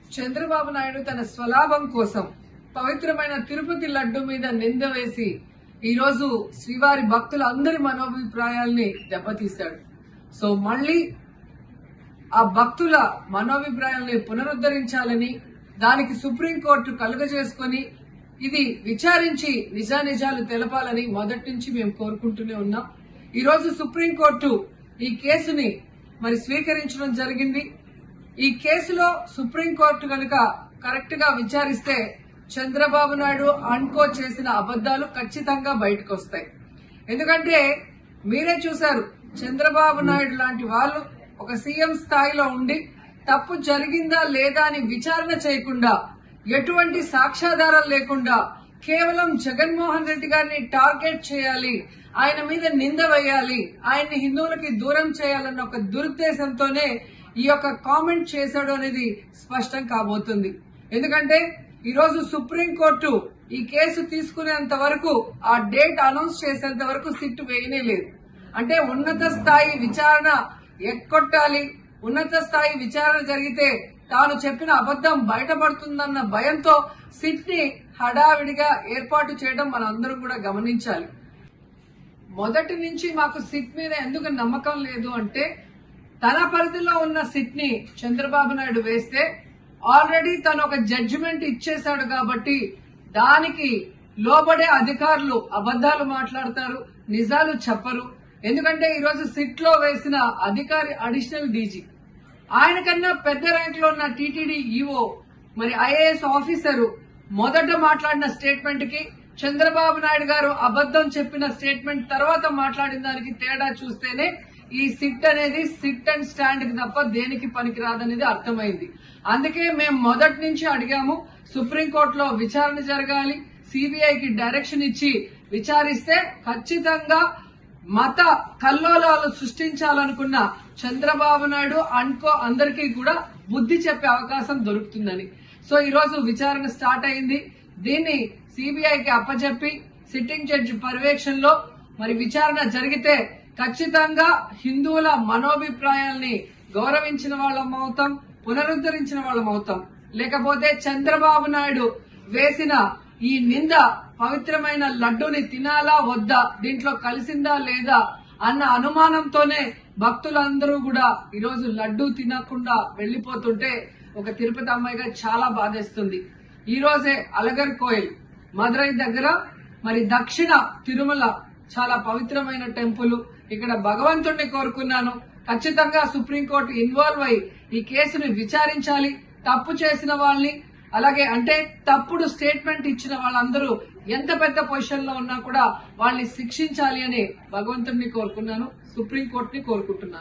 చంద్రబాబు నాయుడు తన స్వలాభం కోసం పవిత్రమైన తిరుపతి లడ్డు మీద నింద వేసి ఈ రోజు శ్రీవారి భక్తులందరి మనోభిప్రాయాల్ని దెబ్బతీశాడు సో మళ్ళీ ఆ భక్తుల మనోభిప్రాయాల్ని పునరుద్ధరించాలని దానికి సుప్రీంకోర్టు కలుగజేసుకొని ఇది విచారించి నిజానిజాలు తెలపాలని మొదటి నుంచి మేము కోరుకుంటూనే ఉన్నాం ఈ రోజు సుప్రీంకోర్టు ఈ కేసుని మరి స్వీకరించడం జరిగింది ఈ కేసులో సుప్రీంకోర్టు కనుక కరెక్ట్ గా విచారిస్తే చంద్రబాబు నాయుడు అన్కో చేసిన అబద్దాలు ఖచ్చితంగా బయటకు వస్తాయి ఎందుకంటే మీరే చూశారు చంద్రబాబు నాయుడు లాంటి వాళ్ళు ఒక సీఎం స్థాయిలో ఉండి తప్పు జరిగిందా లేదా అని విచారణ చేయకుండా ఎటువంటి సాక్ష్యాధారాలు లేకుండా కేవలం జగన్మోహన్ రెడ్డి గారిని టార్గెట్ చేయాలి ఆయన మీద నింద వేయాలి ఆయన్ని హిందువులకి దూరం చేయాలన్న ఒక దురుద్దేశంతోనే ఈ యొక్క కామెంట్ చేశాడు అనేది స్పష్టం కాబోతుంది ఎందుకంటే ఈ రోజు సుప్రీంకోర్టు ఈ కేసు తీసుకునేంత వరకు ఆ డేట్ అనౌన్స్ చేసేంత వరకు సిట్ వేయనే లేదు అంటే ఉన్నత స్థాయి విచారణ ఎక్కొట్టాలి ఉన్నత స్థాయి విచారణ జరిగితే తాను చెప్పిన అబద్దం బయటపడుతుందన్న భయంతో సిట్ ని హడావిడిగా ఏర్పాటు చేయడం మనం అందరం కూడా గమనించాలి మొదటి నుంచి మాకు సిట్ మీద ఎందుకు నమ్మకం లేదు అంటే తన పరిధిలో ఉన్న సిట్ ని చంద్రబాబు నాయుడు వేస్తే ఆల్రెడీ తను ఒక జడ్జిమెంట్ ఇచ్చేశాడు కాబట్టి దానికి లోబడే అధికారులు అబద్దాలు మాట్లాడతారు నిజాలు చెప్పరు ఎందుకంటే ఈరోజు సిట్ లో వేసిన అధికారి అడిషనల్ డీజీ ఆయన కన్నా పెద్ద ర్యాంక్ లో ఉన్న టీటీడీ ఈఓ మరి ఐఏఎస్ ఆఫీసరు మొదట మాట్లాడిన స్టేట్మెంట్ కి చంద్రబాబు నాయుడు గారు అబద్దం చెప్పిన స్టేట్మెంట్ తర్వాత మాట్లాడిన దానికి తేడా చూస్తేనే ఈ సిట్ అనేది సిట్ అండ్ స్టాండ్ కి తప్ప దేనికి పనికిరాదనేది అర్థమైంది అందుకే మేము మొదటి నుంచి అడిగాము సుప్రీంకోర్టులో విచారణ జరగాలి సిబిఐకి డైరెక్షన్ ఇచ్చి విచారిస్తే ఖచ్చితంగా మత కల్లోలాలు సృష్టించాలనుకున్న చంద్రబాబు నాయుడు అన్కో అందరికీ కూడా బుద్ధి చెప్పే అవకాశం దొరుకుతుందని సో ఈ రోజు విచారణ స్టార్ట్ అయింది దీన్ని సిబిఐకి అప్పచెప్పి సిట్టింగ్ జడ్జి పర్యవేక్షణలో మరి విచారణ జరిగితే ఖచ్చితంగా హిందువుల మనోభిప్రాయాల్ని గౌరవించిన వాళ్ళం అవుతాం పునరుద్ధరించిన వాళ్ళం అవుతాం లేకపోతే చంద్రబాబు నాయుడు వేసిన ఈ నింద పవిత్రమైన లడ్డూని తినాలా వద్దా దీంట్లో కలిసిందా లేదా అన్న అనుమానంతోనే భక్తులందరూ కూడా ఈరోజు లడ్డూ తినకుండా వెళ్లిపోతుంటే ఒక తిరుపతి అమ్మాయిగా చాలా బాధేస్తుంది ఈ రోజే అలగర్ కోయిల్ మదురై దగ్గర మరి దక్షిణ తిరుమల చాలా పవిత్రమైన టెంపుల్ ఇక్కడ భగవంతుణ్ణి కోరుకున్నాను ఖచ్చితంగా సుప్రీంకోర్టు ఇన్వాల్వ్ అయి ఈ కేసుని విచారించాలి తప్పు చేసిన వాళ్ళని అలాగే అంటే తప్పుడు స్టేట్మెంట్ ఇచ్చిన వాళ్ళందరూ ఎంత పెద్ద పొజిషన్ లో ఉన్నా కూడా వాళ్ళని శిక్షించాలి అని భగవంతుడిని కోరుకున్నాను సుప్రీంకోర్టుని కోరుకుంటున్నాను